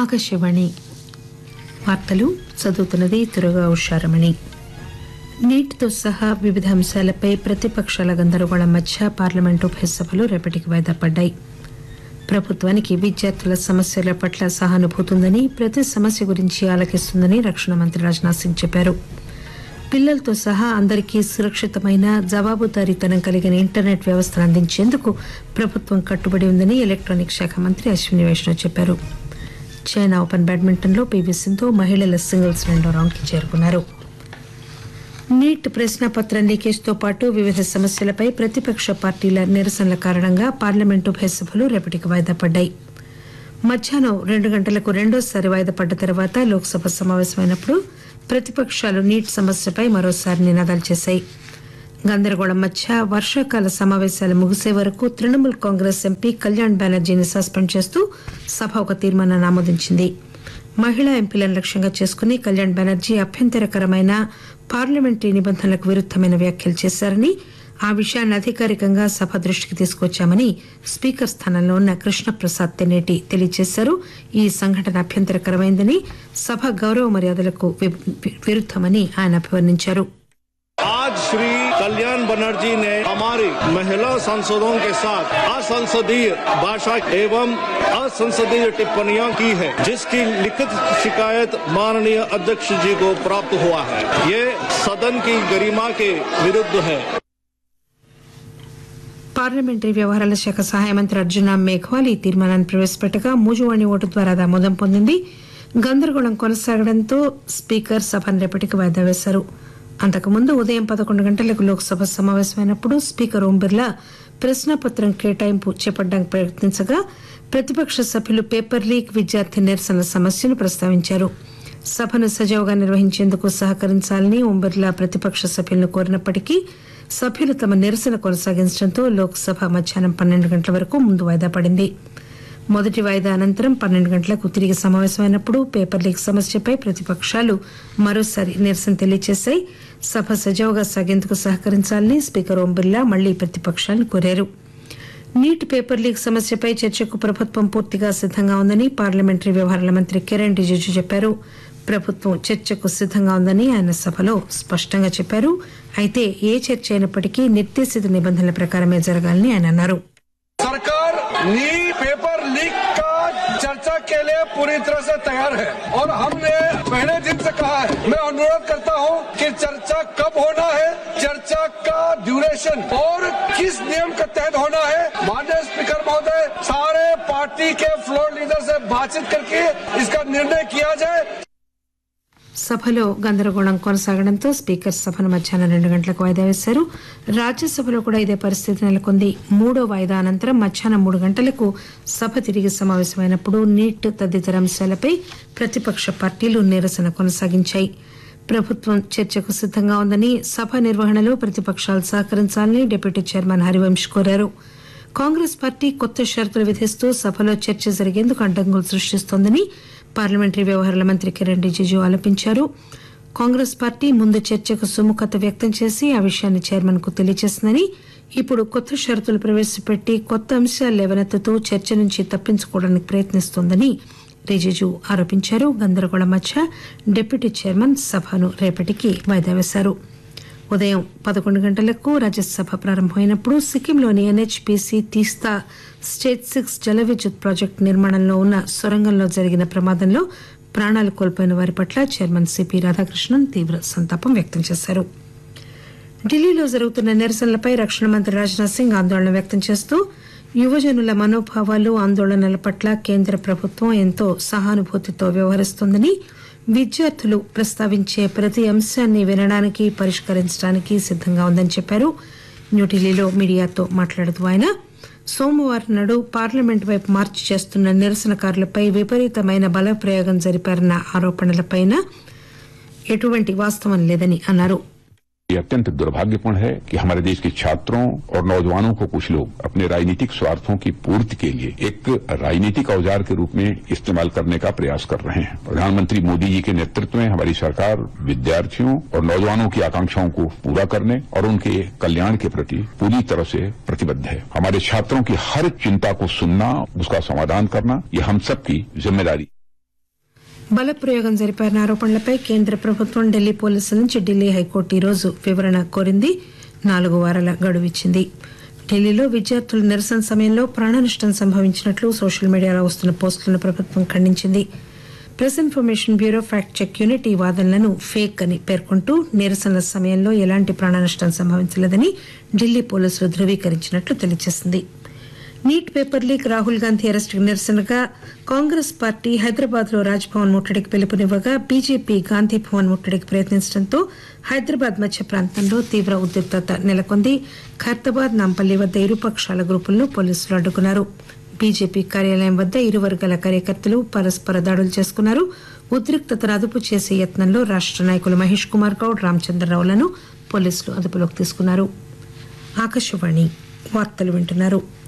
ఆకాశవాణి వార్తలు చదువుతున్నది తురగా ఉషారమణి నీటితో సహా వివిధ అంశాలపై ప్రతిపక్షాల గందరగోళం మధ్య పార్లమెంటు ఉభయ సభలు రేపటికి వాయిదా పడ్డాయి ప్రభుత్వానికి విద్యార్థుల సమస్యల పట్ల సహానుభూతి ఉందని ప్రతి సమస్య గురించి ఆలకిస్తుందని రక్షణ మంత్రి రాజ్నాథ్ సింగ్ చెప్పారు పిల్లలతో సహా అందరికీ సురక్షితమైన జవాబుదారీతనం కలిగిన ఇంటర్నెట్ వ్యవస్థను అందించేందుకు ప్రభుత్వం కట్టుబడి ఉందని ఎలక్ట్రానిక్ శాఖ మంత్రి అశ్విని వైష్ణవ్ చెప్పారు చైనా ఓపెన్ బ్యాడ్మింటన్లో పీవీ సింధు మహిళల సింగిల్స్ రెండో రౌండ్కి చేరుకున్నారు నీట్ ప్రశ్నాపత్రం లీకేజ్తో పాటు వివిధ సమస్యలపై ప్రతిపక్ష పార్టీల నిరసనల కారణంగా పార్లమెంటు ఉభయ సభలు రేపటికి వాయిదా పడ్డాయి మధ్యాహ్నం రెండు గంటలకు రెండోసారి వాయిదా పడ్డ తర్వాత లోక్సభ సమావేశమైనప్పుడు ప్రతిపక్షాలు నీట్ సమస్యపై మరోసారి నినాదాలు చేశాయి గందరగోళం మధ్య వర్షాకాల సమావేశాలు ముగిసే వరకు తృణమూల్ కాంగ్రెస్ ఎంపీ కళ్యాణ్ బెనర్జీని సస్పెండ్ చేస్తూ సభ ఒక తీర్మానాన్ని ఆమోదించింది మహిళా ఎంపీలను లక్ష్యంగా చేసుకుని కళ్యాణ్ బెనర్జీ అభ్యంతరకరమైన పార్లమెంటరీ నిబంధనలకు విరుద్దమైన వ్యాఖ్యలు చేశారని ఆ విషయాన్ని అధికారికంగా సభ దృష్టికి తీసుకొచ్చామని స్పీకర్ స్థానంలో ఉన్న కృష్ణప్రసాద్ తెన్నేటి తెలియజేశారు ఈ సంఘటన అభ్యంతరకరమైందని సభ గౌరవ మర్యాదలకు వి- విరుద్దమని ఆయన అభివర్ణించారు आज श्री कल्याण बनर्जी ने हमारी महिला सांसदों के साथ असंसदीय भाषा एवं असंसदीय टिप्पणियां की है जिसकी लिखित शिकायत माननीय अध्यक्ष जी को प्राप्त हुआ है ये सदन की गरिमा के विरुद्ध है పార్లమెంటరీ వ్యవహారాల శాఖ సహాయ మంత్రి అర్జున మేఘ్వాల్ ఈ తీర్మానాన్ని ప్రవేశపెట్టగా మూజువాణి ఓటు ద్వారా అది ఆమోదం పొందింది గందరగోళం కొనసాగడంతో స్పీకర్ సభను రేపటికి వాయిదా వేశారు అంతకుముందు ఉదయం పదకొండు గంటలకు లోక్సభ సమావేశమైనప్పుడు స్పీకర్ ఓం బిర్లా ప్రశ్నాపత్రం కేటాయింపు చేపట్టడానికి ప్రయత్నించగా ప్రతిపక్ష సభ్యులు పేపర్ లీక్ విద్యార్థి నిరసనల సమస్యను ప్రస్తావించారు సభను సజావుగా నిర్వహించేందుకు సహకరించాలని ఓం బిర్లా ప్రతిపక్ష సభ్యులను కోరినప్పటికీ సభ్యులు తమ నిరసన కొనసాగించడంతో లోక్సభ మధ్యాహ్నం పన్నెండు గంటల వరకు ముందు వాయిదా పడింది మొదటి వాయిదా అనంతరం పన్నెండు గంటలకు తిరిగి సమావేశమైనప్పుడు పేపర్ లీక్ సమస్యపై ప్రతిపక్షాలు మరోసారి నిరసన తెలియజేశాయి సభ సజావుగా సాగేందుకు సహకరించాలని స్పీకర్ ఓం బిర్లా మళ్లీ ప్రతిపక్షాలను కోరారు నీట్ పేపర్ లీక్ సమస్యపై చర్చకు ప్రభుత్వం పూర్తిగా సిద్దంగా ఉందని పార్లమెంటరీ వ్యవహారాల మంత్రి కిరణ్ రిజిజు చెప్పారు ప్రభుత్వం చర్చకు సిద్దంగా ఉందని ఆయన సభలో స్పష్టంగా చెప్పారు అయితే ఏ చర్చ అయినప్పటికీ నిర్దేశిత నిబంధనల ప్రకారమే జరగాలని ఆయన అన్నారు सरकार नी पेपर लीक का चर्चा के लिए पूरी तरह से तैयार है और हमने पहले दिन से कहा है मैं अनुरोध करता हूं कि चर्चा कब होना है चर्चा का ड्यूरेशन और किस नियम के तहत होना है माननीय स्पीकर महोदय सारे पार्टी के फ्लोर लीडर से बातचीत करके इसका निर्णय किया जाए సభలో గందరగోళం కొనసాగడంతో స్పీకర్ సభను మధ్యాహ్నం రెండు గంటలకు వాయిదా వేశారు రాజ్యసభలో కూడా ఇదే పరిస్థితి నెలకొంది మూడో వాయిదా అనంతరం మధ్యాహ్నం మూడు గంటలకు సభ తిరిగి సమావేశమైనప్పుడు నీట్ తదితర అంశాలపై ప్రతిపక్ష పార్టీలు నిరసన కొనసాగించాయి ప్రభుత్వం చర్చకు సిద్దంగా ఉందని సభ నిర్వహణలో ప్రతిపక్షాలు సహకరించాలని డిప్యూటీ చైర్మన్ హరివంశ్ కోరారు కాంగ్రెస్ పార్టీ కొత్త షరతులు విధిస్తూ సభలో చర్చ జరిగేందుకు అడ్డంకులు సృష్టిస్తోందని పార్లమెంటరీ వ్యవహారాల మంత్రి కిరణ్ రిజిజు ఆరోపించారు కాంగ్రెస్ పార్టీ ముందు చర్చకు సుముఖత వ్యక్తం చేసి ఆ విషయాన్ని చైర్మన్ కు తెలియజేసిందని ఇప్పుడు కొత్త షరతులు ప్రవేశపెట్టి కొత్త అంశాలు లేవనెత్తుతూ చర్చ నుంచి తప్పించుకోవడానికి ప్రయత్నిస్తోందని రిజిజు ఆరోపించారు గందరగోళం మధ్య డిప్యూటీ చైర్మన్ సభను రేపటికి వాయిదా వేశారు ఉదయం పదకొండు గంటలకు రాజ్యసభ ప్రారంభమైనప్పుడు సిక్కింలోని ఎన్హెచ్పిసి తీస్తా స్టేట్ సిక్స్ జల విద్యుత్ ప్రాజెక్టు నిర్మాణంలో ఉన్న సొరంగంలో జరిగిన ప్రమాదంలో ప్రాణాలు కోల్పోయిన వారి పట్ల చైర్మన్ సిపి రాధాకృష్ణన్ తీవ్ర సంతాపం వ్యక్తం చేశారు ఢిల్లీలో జరుగుతున్న నిరసనలపై రక్షణ మంత్రి రాజ్నాథ్ సింగ్ ఆందోళన వ్యక్తం చేస్తూ యువజనుల మనోభావాలు ఆందోళనల పట్ల కేంద్ర ప్రభుత్వం ఎంతో సహానుభూతితో వ్యవహరిస్తోందని విద్యార్థులు ప్రస్తావించే ప్రతి అంశాన్ని వినడానికి పరిష్కరించడానికి సిద్దంగా ఉందని చెప్పారు న్యూఢిల్లీలో మీడియాతో మాట్లాడుతూ ఆయన సోమవారం నాడు పార్లమెంట్ వైపు మార్చి చేస్తున్న నిరసనకారులపై విపరీతమైన బలప్రయోగం జరిపారన్న ఆరోపణలపై ఎటువంటి వాస్తవం లేదని అన్నారు ये अत्यंत दुर्भाग्यपूर्ण है कि हमारे देश के छात्रों और नौजवानों को कुछ लोग अपने राजनीतिक स्वार्थों की पूर्ति के लिए एक राजनीतिक औजार के रूप में इस्तेमाल करने का प्रयास कर रहे हैं प्रधानमंत्री मोदी जी के नेतृत्व में हमारी सरकार विद्यार्थियों और नौजवानों की आकांक्षाओं को पूरा करने और उनके कल्याण के प्रति पूरी तरह से प्रतिबद्ध है हमारे छात्रों की हर चिंता को सुनना उसका समाधान करना ये हम सबकी जिम्मेदारी బలప్రయోగం జరిపారన్న ఆరోపణలపై కేంద్ర ప్రభుత్వం ఢిల్లీ పోలీసుల నుంచి ఢిల్లీ హైకోర్టు ఈరోజు వివరణ కోరింది నాలుగు వారాల గడువు ఇచ్చింది ఢిల్లీలో విద్యార్థుల నిరసన సమయంలో ప్రాణనష్టం సంభవించినట్లు సోషల్ మీడియాలో వస్తున్న పోస్టులను ప్రభుత్వం ఖండించింది press information bureau fact check unit ఈ వాదనలను ఫేక్ అని పేర్కొంటూ నిరసనల సమయంలో ఎలాంటి ప్రాణనష్టం సంభవించలేదని ఢిల్లీ పోలీసులు ధృవీకరించినట్లు తెలియజేసింది NEET paper leak Rahul Gandhi అరెస్టుకు నిరసనగా కాంగ్రెస్ పార్టీ హైదరాబాద్ లో రాజ్భవన్ ముట్టడికి పిలుపునివ్వగా బీజేపీ గాంధీ భవన్ ముట్టడికి ప్రయత్నించడంతో హైదరాబాద్ మధ్య ప్రాంతంలో తీవ్ర ఉద్రిక్తత నెలకొంది ఖైరతాబాద్ నాంపల్లి వద్ద ఇరుపక్షాల గ్రూపులను పోలీసులు అడ్డుకున్నారు బీజేపీ కార్యాలయం వద్ద ఇరు వర్గాల కార్యకర్తలు పరస్పర దాడులు చేసుకున్నారు ఉద్రిక్తతను అదుపు చేసే యత్నంలో రాష్ట నాయకులు మహేష్ కుమార్ గౌడ్ రామచంద్రరావులను పోలీసులు అదుపులోకి తీసుకున్నారు ఆకాశవాణి వార్తలు వింటున్నారు